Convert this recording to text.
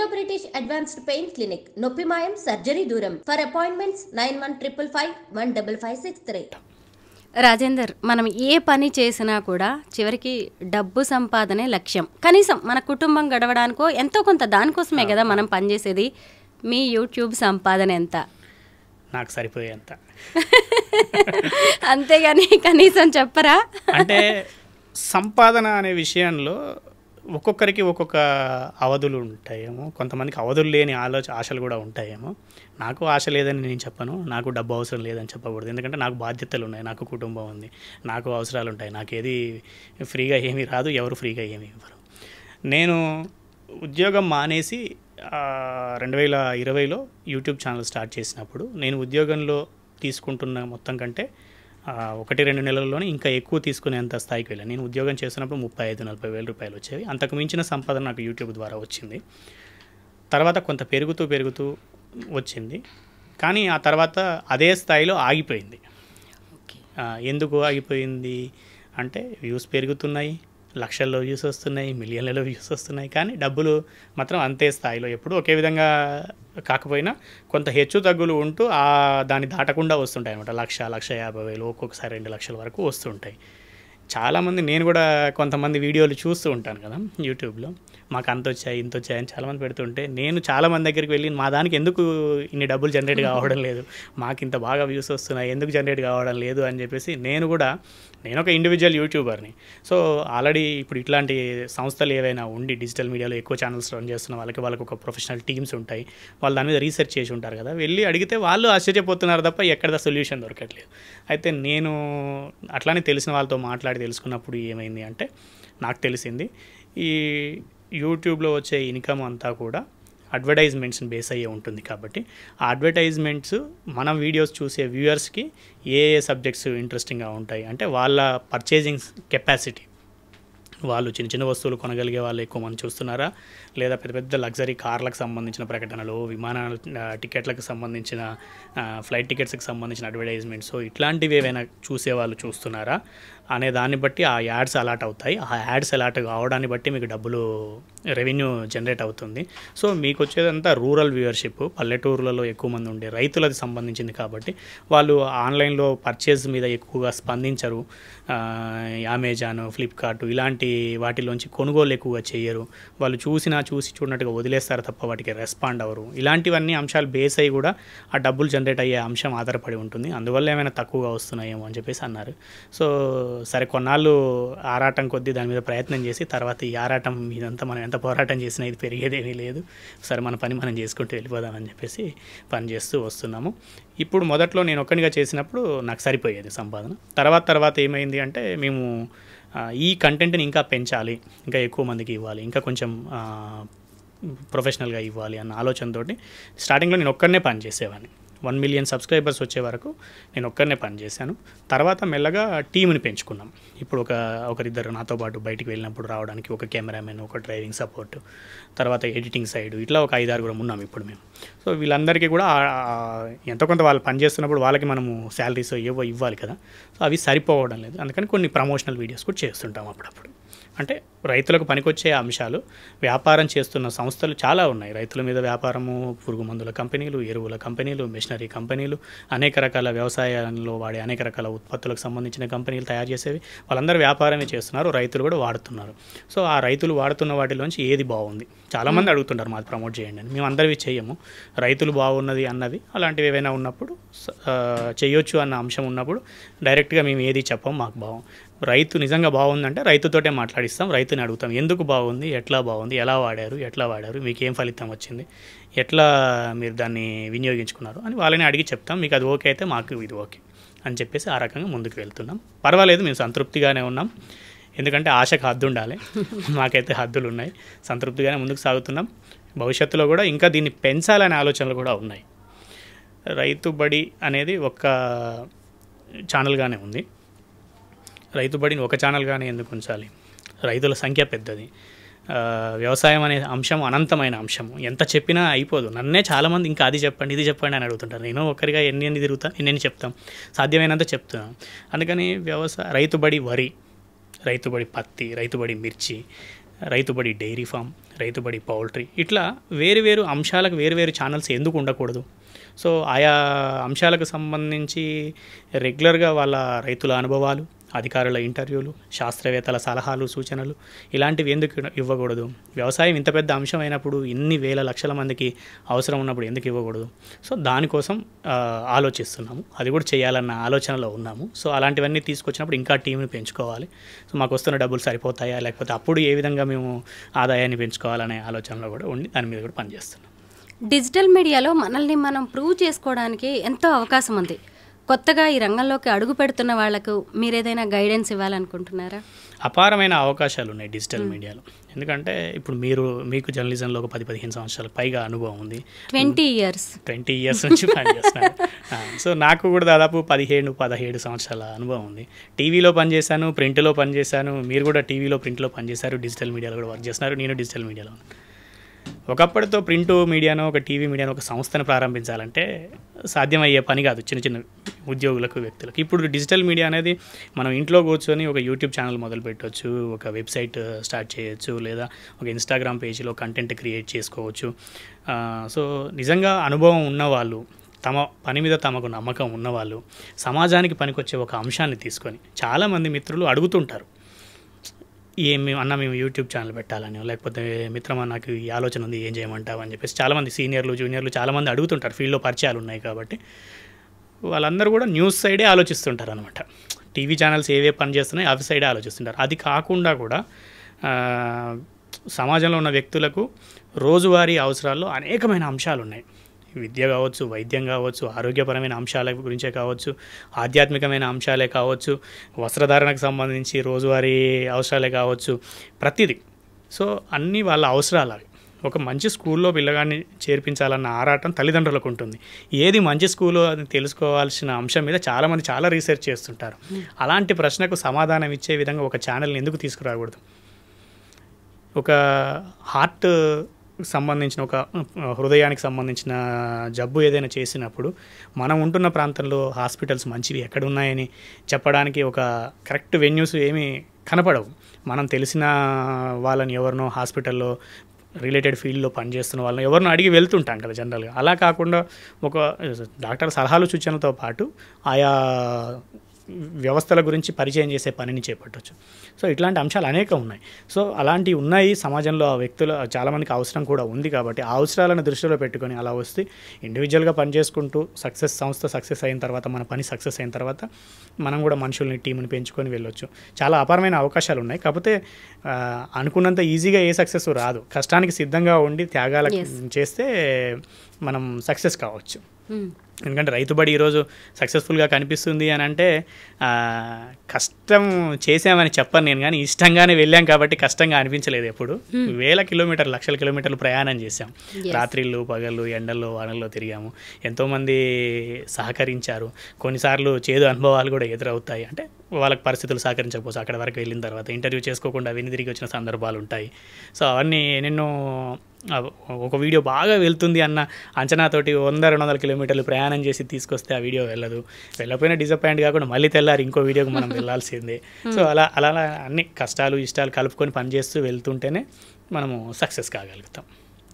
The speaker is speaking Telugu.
బ్రిటిష్ అడ్వాన్స్డ్ పెయిన్ క్లినిక్ నొప్పి మాయం సర్జరీ దూరం for appointments nine one triple five one double five six three Rajender మనం ఏ పని చేసినా కూడా చివరికి డబ్బు సంపాదనే లక్ష్యం కనీసం మన కుటుంబం గడవడానికో ఎంతో కొంత దానికోసమే కదా మనం పనిచేసేది మీ యూట్యూబ్ సంపాదన ఎంత నాకు సరిపోయేంత అంతేగాని కనీసం చెప్పరా అంటే సంపాదన అనే విషయంలో ఒక్కొక్కరికి ఒక్కొక్క అవధులు ఉంటాయేమో కొంతమందికి అవధులు లేని ఆలోచ ఆశలు కూడా ఉంటాయేమో నాకు ఆశ లేదని నేను చెప్పను నాకు డబ్బు అవసరం లేదని చెప్పకూడదు ఎందుకంటే నాకు బాధ్యతలు ఉన్నాయి నాకు కుటుంబం ఉంది నాకు అవసరాలు ఉంటాయి నాకు ఏది ఫ్రీగా ఏమీ రాదు ఎవరు ఫ్రీగా ఏమీ ఇవ్వరు నేను ఉద్యోగం మానేసి రెండు వేల ఇరవైలో యూట్యూబ్ ఛానల్ స్టార్ట్ చేసినప్పుడు నేను ఉద్యోగంలో తీసుకుంటున్న మొత్తం కంటే ఆ, ఒకటి రెండు నెలల్లోనే ఇంకా ఎక్కువ తీసుకునేంత స్థాయికి వెళ్ళాను నేను ఉద్యోగం చేస్తున్నప్పుడు ముప్పై ఐదు నలభై వేల రూపాయలు వచ్చేవి అంతకు మించిన సంపాదన నాకు యూట్యూబ్ ద్వారా వచ్చింది తర్వాత కొంత పెరుగుతూ పెరుగుతూ వచ్చింది కానీ ఆ తర్వాత అదే స్థాయిలో ఆగిపోయింది ఆ, ఎందుకు ఆగిపోయింది అంటే వ్యూస్ పెరుగుతున్నాయి లక్షల్లో వ్యూస్ వస్తున్నాయి మిలియన్లలో వ్యూస్ వస్తున్నాయి కానీ డబ్బులు మాత్రం అంతే స్థాయిలో ఎప్పుడు ఒకే విధంగా కాకపోయినా కొంత హెచ్చు తగ్గులు ఉంటూ ఆ దాన్ని దాటకుండా వస్తుంటాయి అనమాట లక్ష లక్ష యాభై వేలు ఒక్కొక్కసారి రెండు లక్షల వరకు వస్తుంటాయి చాలామంది నేను కూడా కొంతమంది వీడియోలు చూస్తూ ఉంటాను కదా యూట్యూబ్లో మాకు అంత వచ్చాయి ఇంత వచ్చాయి అని చాలామంది పెడుతుంటే నేను చాలామంది దగ్గరికి వెళ్ళి మా దానికి ఎందుకు ఇన్ని డబ్బులు జనరేట్ కావడం లేదు మాకు ఇంత బాగా వ్యూస్ వస్తున్నాయి ఎందుకు జనరేట్ కావడం లేదు అని చెప్పేసి నేను కూడా నేను ఒక ఇండివిజువల్ యూట్యూబర్ని సో ఆల్రెడీ ఇప్పుడు ఇట్లాంటి సంస్థలు ఏవైనా ఉండి డిజిటల్ మీడియాలో ఎక్కువ ఛానల్స్ రన్ చేస్తున్న వాళ్ళకి వాళ్ళకి ఒక ప్రొఫెషనల్ టీమ్స్ ఉంటాయి వాళ్ళు దాని మీద రీసెర్చ్ చేసి ఉంటారు కదా వెళ్ళి అడిగితే వాళ్ళు ఆశ్చర్యపోతున్నారు తప్ప ఎక్కడ సొల్యూషన్ దొరకట్లేదు అయితే నేను అట్లానే తెలిసిన వాళ్ళతో మాట్లాడి తెలుసుకున్నప్పుడు ఏమైంది అంటే నాకు తెలిసింది ఈ యూట్యూబ్లో వచ్చే ఇన్కమ్ అంతా కూడా అడ్వర్టైజ్మెంట్స్ని బేస్ అయ్యే ఉంటుంది కాబట్టి ఆ అడ్వర్టైజ్మెంట్స్ మనం వీడియోస్ చూసే వ్యూయర్స్కి ఏ ఏ సబ్జెక్ట్స్ ఇంట్రెస్టింగ్గా ఉంటాయి అంటే వాళ్ళ పర్చేజింగ్ కెపాసిటీ వాళ్ళు చిన్న చిన్న వస్తువులు కొనగలిగే వాళ్ళు ఎక్కువ మంది చూస్తున్నారా లేదా పెద్ద పెద్ద లగ్జరీ కార్లకు సంబంధించిన ప్రకటనలు విమానాల ఆ, టికెట్లకు సంబంధించిన ఆ, ఫ్లైట్ టికెట్స్కి సంబంధించిన అడ్వర్టైజ్మెంట్స్ ఇట్లాంటివి ఏవైనా చూసే వాళ్ళు చూస్తున్నారా అనే దాన్ని బట్టి ఆ యాడ్స్ అలాట్ అవుతాయి ఆ యాడ్స్ అలాట్ కావడాన్ని బట్టి మీకు డబ్బులు రెవెన్యూ జనరేట్ అవుతుంది సో మీకు వచ్చేదంతా రూరల్ వ్యూవర్షిప్ పల్లెటూరులలో ఎక్కువ మంది ఉండే రైతులది సంబంధించింది కాబట్టి వాళ్ళు ఆన్లైన్లో పర్చేజ్ మీద ఎక్కువగా స్పందించరు ఆ, అమెజాన్ ఫ్లిప్కార్ట్ ఇలాంటి వాటిలోంచి కొనుగోలు ఎక్కువగా చేయరు వాళ్ళు చూసినా చూసి చూడనట్టుగా వదిలేస్తారు తప్ప వాటికి రెస్పాండ్ అవ్వరు ఇలాంటివన్నీ అంశాలు బేస్ అయ్యి కూడా ఆ డబ్బులు జనరేట్ అయ్యే అంశం ఆధారపడి ఉంటుంది అందువల్ల ఏమైనా తక్కువగా వస్తున్నాయేమో అని చెప్పేసి అన్నారు సో సరే కొన్నాళ్ళు ఆరాటం కొద్దీ దాని మీద ప్రయత్నం చేసి తర్వాత ఈ ఆరాటం ఇదంతా మనం ఎంత పోరాటం చేసినా ఇది పెరిగేదేమీ లేదు సరే మన పని మనం చేసుకుంటూ వెళ్ళిపోదామని చెప్పేసి పని చేస్తూ వస్తున్నాము ఇప్పుడు మొదట్లో నేను ఒక్కనిగా చేసినప్పుడు నాకు సరిపోయేది సంపాదన తర్వాత తర్వాత ఏమైంది అంటే మేము ఆ, ఈ కంటెంట్ని ఇంకా పెంచాలి ఇంకా ఎక్కువ మందికి ఇవ్వాలి ఇంకా కొంచెం ఆ, ప్రొఫెషనల్గా ఇవ్వాలి అన్న ఆలోచనతోటి స్టార్టింగ్లో నేను ఒక్కడనే పని చేసేవాడిని వన్ మిలియన్ సబ్స్క్రైబర్స్ వచ్చే వరకు నేను ఒక్కడనే పని చేశాను తర్వాత మెల్లగా టీంని పెంచుకున్నాం ఇప్పుడు ఒక ఒకరిద్దరు నాతో పాటు బయటికి వెళ్ళినప్పుడు రావడానికి ఒక కెమెరామెన్ ఒక డ్రైవింగ్ సపోర్ట్ తర్వాత ఎడిటింగ్ సైడ్ ఇట్లా ఒక ఐదారుగురం ఉన్నాం ఇప్పుడు మేము సో వీళ్ళందరికీ కూడా ఆ- ఆ ఎంతో కొంత వాళ్ళు పని చేస్తున్నప్పుడు వాళ్ళకి మనము శాలరీస్ ఏవో ఇవ్వాలి కదా సో అవి సరిపోవడం లేదు అందుకని కొన్ని ప్రమోషనల్ వీడియోస్ కూడా చేస్తుంటాం అప్పుడప్పుడు అంటే రైతులకు పనికొచ్చే అంశాలు వ్యాపారం చేస్తున్న సంస్థలు చాలా ఉన్నాయి రైతుల మీద వ్యాపారము పురుగు మందుల కంపెనీలు ఎరువుల కంపెనీలు మిషనరీ కంపెనీలు అనేక రకాల వ్యవసాయంలో వాడే అనేక రకాల ఉత్పత్తులకు సంబంధించిన కంపెనీలు తయారు చేసేవి వాళ్ళందరూ వ్యాపారమే చేస్తున్నారు రైతులు కూడా వాడుతున్నారు సో ఆ రైతులు వాడుతున్న వాటిలోంచి ఏది బాగుంది చాలామంది అడుగుతుంటారు మాది ప్రమోట్ చేయండి అని మేము అందరివి చేయము రైతులు బాగున్నది అన్నవి అలాంటివి ఏవైనా ఉన్నప్పుడు స- ఆ, చేయొచ్చు అన్న అంశం ఉన్నప్పుడు డైరెక్ట్గా మేము ఏది చెప్పం మాకు బాగు రైతు నిజంగా బాగుందంటే రైతుతోటే మాట్లాడిస్తాం రైతుని అడుగుతాం ఎందుకు బాగుంది ఎట్లా బాగుంది ఎలా వాడారు ఎట్లా వాడారు మీకు ఏం ఫలితం వచ్చింది ఎట్లా మీరు దాన్ని వినియోగించుకున్నారు అని వాళ్ళని అడిగి చెప్తాం మీకు అది ఓకే అయితే మాకు ఇది ఓకే అని చెప్పేసి ఆ రకంగా ముందుకు వెళ్తున్నాం పర్వాలేదు మేము సంతృప్తిగానే ఉన్నాం ఎందుకంటే ఆశకు హద్దు ఉండాలి మాకైతే హద్దులు ఉన్నాయి సంతృప్తిగానే ముందుకు సాగుతున్నాం భవిష్యత్తులో కూడా ఇంకా దీన్ని పెంచాలనే ఆలోచనలు కూడా ఉన్నాయి రైతు బడి అనేది ఒక ఛానల్గానే ఉంది రైతు బడిని ఒక ఛానల్గానే ఎందుకు ఉంచాలి రైతుల సంఖ్య పెద్దది ఆ, వ్యవసాయం అనే అంశం అనంతమైన అంశం ఎంత చెప్పినా అయిపోదు నన్నే చాలామంది ఇంకా అది చెప్పండి ఇది చెప్పండి అని అడుగుతుంటారు నేను ఒక్కరిగా ఎన్ని ఎన్ని తిరుగుతా ఎన్ని చెప్తాం సాధ్యమైనంత చెప్తున్నాను అందుకని వ్యవసాయ రైతుబడి వరి రైతుబడి పత్తి రైతుబడి మిర్చి Rythubadi dairy farm Rythubadi poultry ఇట్లా వేరు వేరు అంశాలకు వేరు వేరు ఛానల్స్ ఎందుకు ఉండకూడదు సో ఆయా అంశాలకు సంబంధించి రెగ్యులర్గా వాళ్ళ రైతుల అనుభవాలు అధికారుల ఇంటర్వ్యూలు శాస్త్రవేత్తల సలహాలు సూచనలు ఇలాంటివి ఎందుకు ఇవ్వకూడదు వ్యవసాయం ఇంత పెద్ద అంశం అయినప్పుడు ఇన్ని వేల లక్షల మందికి అవసరం ఉన్నప్పుడు ఎందుకు ఇవ్వకూడదు సో దానికోసం ఆ, ఆలోచిస్తున్నాము అది కూడా చేయాలన్న ఆలోచనలో ఉన్నాము సో అలాంటివన్నీ తీసుకొచ్చినప్పుడు ఇంకా టీంని పెంచుకోవాలి సో మాకు వస్తున్న డబ్బులు సరిపోతాయా లేకపోతే అప్పుడు ఏ విధంగా మేము ఆదాయాన్ని పెంచుకోవాలనే ఆలోచనలో కూడా ఉండి దాని మీద కూడా పనిచేస్తున్నాం డిజిటల్ మీడియాలో మనల్ని మనం ప్రూవ్ చేసుకోవడానికి ఎంతో అవకాశం ఉంది కొత్తగా ఈ రంగంలోకి అడుగు పెడుతున్న వాళ్లకు మీరు ఏదైనా గైడెన్స్ ఇవ్వాలనుకుంటున్నారా అపారమైన అవకాశాలు ఉన్నాయి డిజిటల్ మీడియాలో ఎందుకంటే ఇప్పుడు మీరు మీకు జర్నలిజంలో ఒక పది పదిహేను సంవత్సరాల పైగా అనుభవం ఉంది ట్వంటీ ఇయర్స్ ట్వంటీ ఇయర్స్ నుంచి పనిచేస్తున్నాను ఆ, సో నాకు కూడా దాదాపు పదిహేను పదిహేడు సంవత్సరాల అనుభవం ఉంది టీవీలో పనిచేశాను ప్రింట్లో పనిచేశాను మీరు కూడా టీవీలో ప్రింట్లో పనిచేశారు డిజిటల్ మీడియాలో కూడా వర్క్ చేస్తున్నారు నేను డిజిటల్ మీడియాలో ఉన్నాను. ఒకప్పటితో ప్రింట్ మీడియాను ఒక టీవీ మీడియాను ఒక సంస్థను ప్రారంభించాలంటే సాధ్యమయ్యే పని కాదు చిన్న చిన్న ఉద్యోగులకు వ్యక్తులకు ఇప్పుడు డిజిటల్ మీడియా అనేది మనం ఇంట్లో కూర్చొని ఒక యూట్యూబ్ ఛానల్ మొదలు పెట్టవచ్చు ఒక వెబ్సైట్ స్టార్ట్ చేయొచ్చు లేదా ఒక ఇన్స్టాగ్రామ్ పేజీలో కంటెంట్ క్రియేట్ చేసుకోవచ్చు ఆ, సో నిజంగా అనుభవం ఉన్నవాళ్ళు తమ పని మీద తమకు నమ్మకం ఉన్నవాళ్ళు సమాజానికి పనికొచ్చే ఒక అంశాన్ని తీసుకొని చాలామంది మిత్రులు అడుగుతుంటారు ఏమి అన్న మేము యూట్యూబ్ ఛానల్ పెట్టాలని లేకపోతే మిత్రమా నాకు ఈ ఆలోచన ఉంది ఏం చేయమంటావు అని చెప్పేసి చాలామంది సీనియర్లు జూనియర్లు చాలామంది అడుగుతుంటారు ఫీల్డ్లో పరిచయాలు ఉన్నాయి కాబట్టి వాళ్ళందరూ కూడా న్యూస్ సైడే ఆలోచిస్తుంటారు అనమాట టీవీ ఛానల్స్ ఏవే పని చేస్తున్నాయో అవి సైడే ఆలోచిస్తుంటారు అది కాకుండా కూడా ఆ, సమాజంలో ఉన్న వ్యక్తులకు రోజువారీ అవసరాల్లో అనేకమైన అంశాలు ఉన్నాయి విద్య కావచ్చు వైద్యం కావచ్చు ఆరోగ్యపరమైన అంశాల గురించే కావచ్చు ఆధ్యాత్మికమైన అంశాలే కావచ్చు వస్త్రధారణకు సంబంధించి రోజువారీ అవసరాలే కావచ్చు ప్రతిదీ సో అన్నీ వాళ్ళ అవసరాలు అవి ఒక మంచి స్కూల్లో పిల్లగాన్ని చేర్పించాలన్న ఆరాటం తల్లిదండ్రులకు ఉంటుంది ఏది మంచి స్కూలు అని తెలుసుకోవాల్సిన అంశం మీద చాలామంది చాలా రీసెర్చ్ చేస్తుంటారు అలాంటి ప్రశ్నకు సమాధానం ఇచ్చే విధంగా ఒక ఛానల్ని ఎందుకు తీసుకురాకూడదు ఒక హార్ట్ సంబంధించిన ఒక ఆ, హృదయానికి సంబంధించిన జబ్బు ఏదైనా చేసినప్పుడు మనం ఉంటున్న ప్రాంతంలో హాస్పిటల్స్ మంచివి ఎక్కడ ఉన్నాయని చెప్పడానికి ఒక కరెక్ట్ వెన్యూస్ ఏమీ కనపడవు మనం తెలిసిన వాళ్ళని ఎవరినో హాస్పిటల్లో రిలేటెడ్ ఫీల్డ్లో పనిచేస్తున్న వాళ్ళని ఎవరినో అడిగి వెళ్తుంటాం కదా జనరల్గా అలా కాకుండా ఒక డాక్టర్ సలహాలు సూచనలతో పాటు ఆయా వ్యవస్థల గురించి పరిచయం చేసే పనిని చేపట్టవచ్చు సో ఇట్లాంటి అంశాలు అనేకం ఉన్నాయి సో అలాంటివి ఉన్నాయి సమాజంలో ఆ వ్యక్తుల చాలామందికి అవసరం కూడా ఉంది కాబట్టి ఆ అవసరాలను దృష్టిలో పెట్టుకొని అలా వస్తే ఇండివిజువల్గా పనిచేసుకుంటూ సక్సెస్ సంస్థ సక్సెస్ అయిన తర్వాత మన పని సక్సెస్ అయిన తర్వాత మనం కూడా మనుషుల్ని టీంని పెంచుకొని వెళ్ళొచ్చు చాలా అపారమైన అవకాశాలు ఉన్నాయి కాకపోతే ఆ, అనుకున్నంత ఈజీగా ఏ సక్సెస్ రాదు కష్టానికి సిద్ధంగా ఉండి త్యాగాలకు Yes. చేస్తే మనం సక్సెస్ కావచ్చు మ్మ్. ఎందుకంటే రైతుబడి ఈరోజు సక్సెస్ఫుల్గా కనిపిస్తుంది అని అంటే ఆ, కష్టం చేసామని చెప్పను నేను కానీ ఇష్టంగానే వెళ్ళాం కాబట్టి కష్టంగా అనిపించలేదు ఎప్పుడు వేల కిలోమీటర్లు లక్షల కిలోమీటర్లు ప్రయాణం చేశాం Yes. రాత్రిళ్ళు పగళ్ళు ఎండల్లో వానల్లో తిరిగాము ఎంతోమంది సహకరించారు కొన్నిసార్లు చేదు అనుభవాలు కూడా ఎదురవుతాయి అంటే వాళ్ళకి పరిస్థితులు సహకరించకపోతే అక్కడ వరకు వెళ్ళిన తర్వాత ఇంటర్వ్యూ చేసుకోకుండా వెన్ని తిరిగి వచ్చిన సందర్భాలు ఉంటాయి సో అవన్నీ ఎన్నెన్నో ఆ, ఒక వీడియో బాగా వెళ్తుంది అన్న అంచనాతోటి వంద రెండు వందల కిలోమీటర్లు ప్రయాణం చేసి తీసుకొస్తే ఆ వీడియో వెళ్ళదు వెళ్ళకపోయినా డిసప్పాయింట్ కాకుండా మళ్ళీ తెల్లారి ఇంకో వీడియోకి మనం వెళ్ళాల్సిందే సో అలా అలా అలా అన్ని కష్టాలు ఇష్టాలు కలుపుకొని పనిచేస్తూ వెళ్తుంటేనే మనము సక్సెస్ కాగలుగుతాం